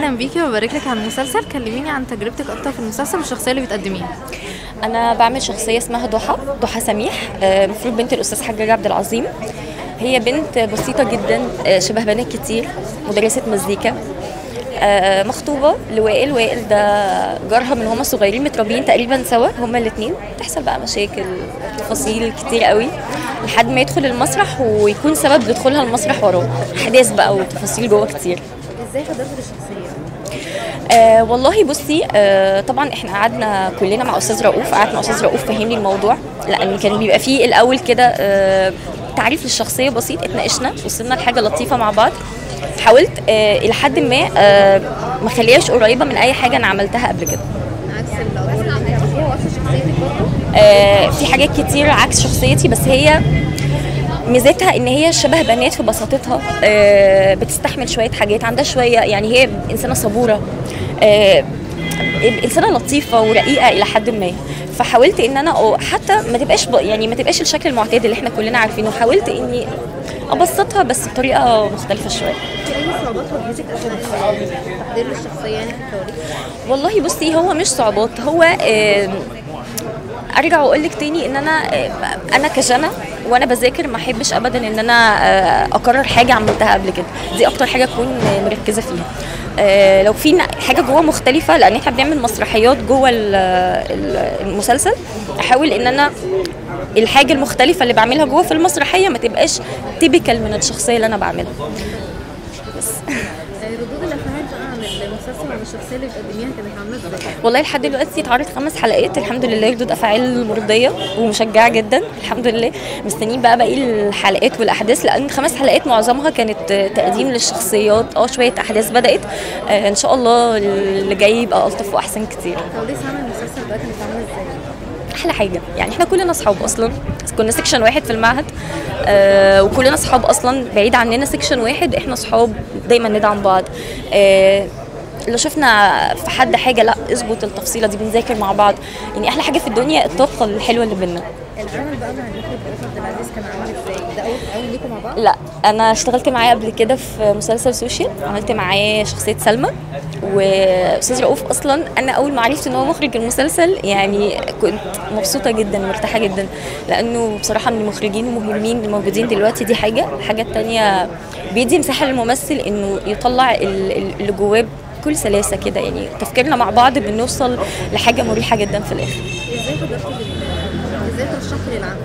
اهلا بيكي وبارك لك على المسلسل كلميني عن تجربتك اكتر في المسلسل والشخصيه اللي بتقدميها انا بعمل شخصيه اسمها ضحى ضحى سميح آه، المفروض بنت الاستاذ حجاج عبد العظيم هي بنت بسيطه جدا آه، شبه بنات كتير مدرسه مزيكا آه، مخطوبه لوائل وائل ده جارها من هما صغيرين متربيين تقريبا سوا هما الاثنين تحصل بقى مشاكل تفاصيل كتير قوي لحد ما يدخل المسرح ويكون سبب دخولها المسرح وراه احداث بقى وتفاصيل جوه كتير ازاي حضرتك الشخصيه آه والله بصي آه طبعا احنا قعدنا كلنا مع استاذ رؤوف قعدت مع استاذ رؤوف فهمني الموضوع لان كان بيبقى فيه الاول كده آه تعريف للشخصيه بسيط اتناقشنا وصلنا لحاجه لطيفه مع بعض حاولت آه الى حد ما آه ما خليهاش قريبه من اي حاجه انا عملتها قبل كده عكس الادوار اللي انت عملتيها وعكس شخصيتك برضه آه في حاجات كتير عكس شخصيتي بس هي ميزتها ان هي شبه بنات في بساطتها آه، بتستحمل شويه حاجات عندها شويه يعني هي انسانه صبوره آه، انسانه لطيفه ورقيقه الى حد ما فحاولت ان انا أو حتى ما تبقاش ب- يعني ما تبقاش الشكل المعتاد اللي احنا كلنا عارفينه حاولت اني ابسطها بس بطريقه مختلفه شويه في اي صعوبات واجهتك عشان تحضير للشخصيه يعني في الكواليس والله بصي هو مش صعوبات هو آم، ارجع واقول لك تاني ان انا آه، انا كجنى وانا بذاكر ما احبش ابدا ان انا آه، اكرر حاجه عملتها قبل كده دي اكتر حاجه اكون مركزه فيها آه، لو في حاجه جوه مختلفه لان احنا بنعمل مسرحيات جوه ال- ال- المسلسل احاول ان انا الحاجه المختلفه اللي بعملها جوه في المسرحيه ما تبقاش تيبيكال من الشخصيه اللي انا بعملها بس ردود الافعال بقى عن المسلسل وعن الشخصيه اللي بتقدميها كانت عامله ازاي والله لحد دلوقتي اتعرض خمس حلقات الحمد لله ردود افعال مرضيه ومشجعه جدا الحمد لله مستنيين بقى باقي الحلقات والاحداث لان خمس حلقات معظمها كانت تقديم للشخصيات اه شويه احداث بدات آه ان شاء الله اللي جاي يبقى الطف واحسن كتير كواليس عمل المسلسل بقى كانت عامله ازاي احلى حاجه يعني احنا كلنا اصحاب اصلا كنا سكشن واحد في المعهد آه وكلنا اصحاب اصلا بعيد عننا سكشن واحد احنا اصحاب دايما ندعم بعض آه لو شفنا في حد حاجه لا اظبط التفصيله دي بنذاكر مع بعض يعني احلى حاجه في الدنيا الطاقه الحلوه اللي بينا العمل بقى مع المخرج رئيس عبد العزيز كان عامل ازاي ده اول تعاون ليكم مع بعض لا انا اشتغلت معاه قبل كده في مسلسل سوشيال عملت معاه شخصيه سلمى واستاذ رؤوف اصلا انا اول ما عرفت ان هو مخرج المسلسل يعني كنت مبسوطه جدا ومرتاحه جدا لانه بصراحه من المخرجين المهمين الموجودين دلوقتي دي حاجه الحاجه التانية بيدي مساحه للممثل انه يطلع ال- ال- اللي جواه بكل سلاسه كده يعني تفكيرنا مع بعض بنوصل لحاجه مريحه جدا في الاخر ازاي حضرتك ازاي ترشحي للعمل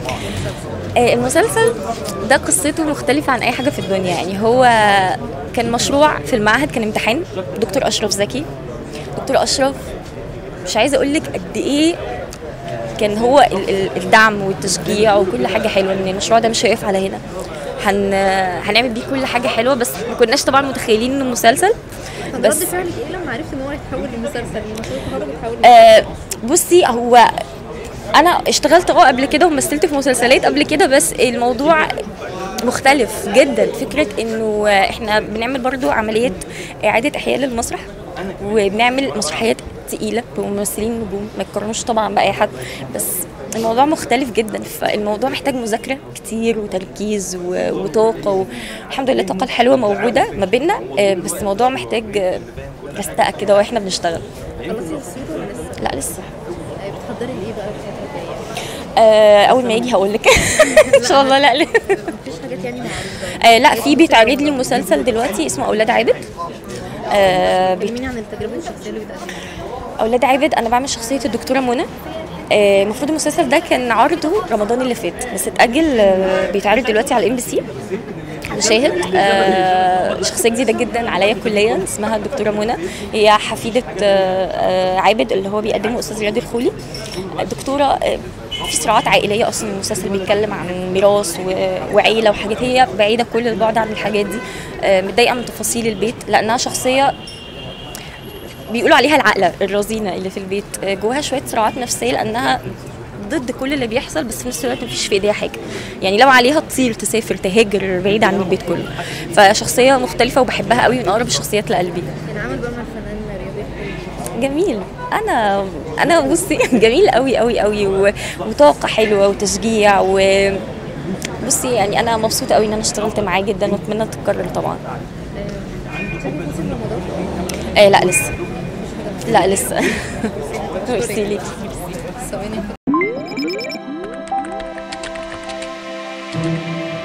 آه، المسلسل ده قصته مختلفة عن أي حاجة في الدنيا يعني هو كان مشروع في المعهد كان امتحان دكتور أشرف زكي دكتور أشرف مش عايزة أقول لك قد إيه كان هو ال- ال- الدعم والتشجيع وكل حاجة حلوة إن المشروع ده مش هيقف على هنا هن هنعمل بيه كل حاجة حلوة بس ما كناش طبعا متخيلين إنه مسلسل طب رد بس فعلك ايه لما عرفت ان هو هيتحول لمسلسل مشروع التخرج اتحول آه بصي هو انا اشتغلت اه قبل كده ومثلت في مسلسلات قبل كده بس الموضوع مختلف جدا فكره انه احنا بنعمل برضو عمليه اعاده احياء للمسرح وبنعمل مسرحيات تقيله بممثلين نجوم ما يتقارنوش طبعا باي حد بس الموضوع مختلف جدا فالموضوع محتاج مذاكره كتير وتركيز و- وطاقه والحمد لله الطاقه الحلوه موجوده ما بيننا آه، بس الموضوع محتاج آه، رستقه كده واحنا بنشتغل خلصتي التصوير ولا لسه؟ لا لسه آه، بتحضري لايه بقى الفتره الجايه؟ آه، اول ما يجي هقول لك ان شاء الله لا لا مفيش حاجات يعني معروضه آه، لا في بيتعرض لي مسلسل دلوقتي اسمه اولاد عابد آه، بي- كلميني عن التجربه الشخصيه اللي بتقدميها اولاد عابد انا بعمل شخصيه الدكتوره منى آه، المفروض المسلسل ده كان عرضه رمضان اللي فات بس اتاجل آه، بيتعرض دلوقتي على الام بي سي شاهد آه، شخصيه جديده جدا عليا كليا اسمها الدكتوره منى هي حفيده آه، آه، عابد اللي هو بيقدمه استاذ رياض الخولي الدكتوره آه، في صراعات عائليه اصلا المسلسل بيتكلم عن ميراث و- وعيله وحاجات هي بعيده كل البعد عن الحاجات دي آه، متضايقه من تفاصيل البيت لانها شخصيه بيقولوا عليها العقله الرزينه اللي في البيت آه، جواها شويه صراعات نفسيه لانها ضد كل اللي بيحصل بس في نفس الوقت مفيش في ايديها حاجه يعني لو عليها تطير تسافر تهاجر بعيد عن البيت كله فشخصيه مختلفه وبحبها قوي من اقرب الشخصيات لقلبي العمل بقى مع الفنان رياض الخولي جميل انا انا بصي جميل قوي قوي قوي و- وطاقه حلوه وتشجيع و بصي يعني انا مبسوطه قوي ان انا اشتغلت معاه جدا واتمنى تتكرر طبعا شايفه موسم رمضان آه لا لسه لا لسه ميرسي ليكي ثواني